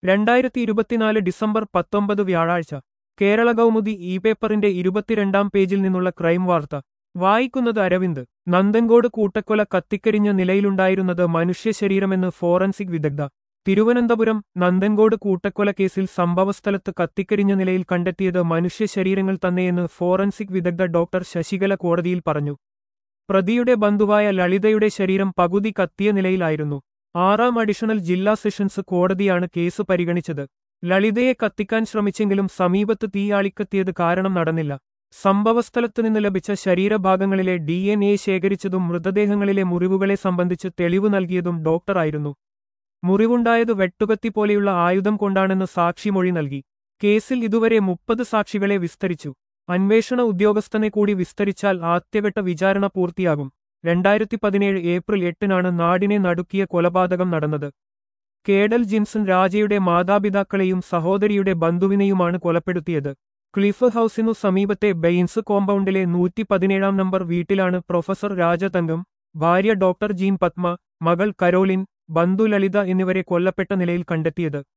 രണ്ടായിരത്തി ഇരുപത്തിനാല് ഡിസംബർ പത്തൊമ്പത് വ്യാഴാഴ്ച കേരള കൗമുദി ഇ പേപ്പറിന്റെ ഇരുപത്തിരണ്ടാം പേജിൽ നിന്നുള്ള ക്രൈം വാർത്ത വായിക്കുന്നത് അരവിന്ദ് നന്ദൻകോട് കൂട്ടക്കൊല കത്തിക്കരിഞ്ഞ നിലയിലുണ്ടായിരുന്നത് മനുഷ്യ ശരീരമെന്ന് ഫോറൻസിക് വിദഗ്ധ തിരുവനന്തപുരം നന്ദൻകോട് കൂട്ടക്കൊല കേസിൽ സംഭവസ്ഥലത്ത് കത്തിക്കരിഞ്ഞ നിലയിൽ കണ്ടെത്തിയത് മനുഷ്യ ശരീരങ്ങൾ തന്നെയെന്ന് ഫോറൻസിക് വിദഗ്ധ ഡോക്ടർ ശശികല കോടതിയിൽ പറഞ്ഞു പ്രതിയുടെ ബന്ധുവായ ലളിതയുടെ ശരീരം പകുതി കത്തിയ നിലയിലായിരുന്നു ആറാം അഡീഷണൽ ജില്ലാ സെഷൻസ് കോടതിയാണ് കേസ് പരിഗണിച്ചത് ലളിതയെ കത്തിക്കാൻ ശ്രമിച്ചെങ്കിലും സമീപത്ത് തീയാളിക്കത്തിയത് കാരണം നടന്നില്ല സംഭവസ്ഥലത്തു നിന്ന് ലഭിച്ച ശരീരഭാഗങ്ങളിലെ ഡി എൻ എ ശേഖരിച്ചതും മൃതദേഹങ്ങളിലെ മുറിവുകളെ സംബന്ധിച്ച് തെളിവ് നൽകിയതും ഡോക്ടറായിരുന്നു മുറിവുണ്ടായത് വെട്ടുകത്തി പോലെയുള്ള ആയുധം കൊണ്ടാണെന്ന് സാക്ഷിമൊഴി നൽകി കേസിൽ ഇതുവരെ മുപ്പത് സാക്ഷികളെ വിസ്തരിച്ചു അന്വേഷണ ഉദ്യോഗസ്ഥനെ കൂടി വിസ്തരിച്ചാൽ ആദ്യഘട്ട വിചാരണ പൂർത്തിയാകും രണ്ടായിരത്തി പതിനേഴ് ഏപ്രിൽ എട്ടിനാണ് നാടിനെ നടുക്കിയ കൊലപാതകം നടന്നത് കേഡൽ ജിൻസൺ രാജയുടെ മാതാപിതാക്കളെയും സഹോദരിയുടെ ബന്ധുവിനെയുമാണ് കൊലപ്പെടുത്തിയത് ക്ലിഫ് ഹൌസിനു സമീപത്തെ ബെയിൻസ് കോമ്പൗണ്ടിലെ നൂറ്റി പതിനേഴാം നമ്പർ വീട്ടിലാണ് പ്രൊഫസർ രാജതങ്കം ഭാര്യ ഡോക്ടർ ജീൻ പത്മ മകൾ കരോലിൻ ബന്ധു ലളിത എന്നിവരെ കൊല്ലപ്പെട്ട നിലയിൽ കണ്ടെത്തിയത്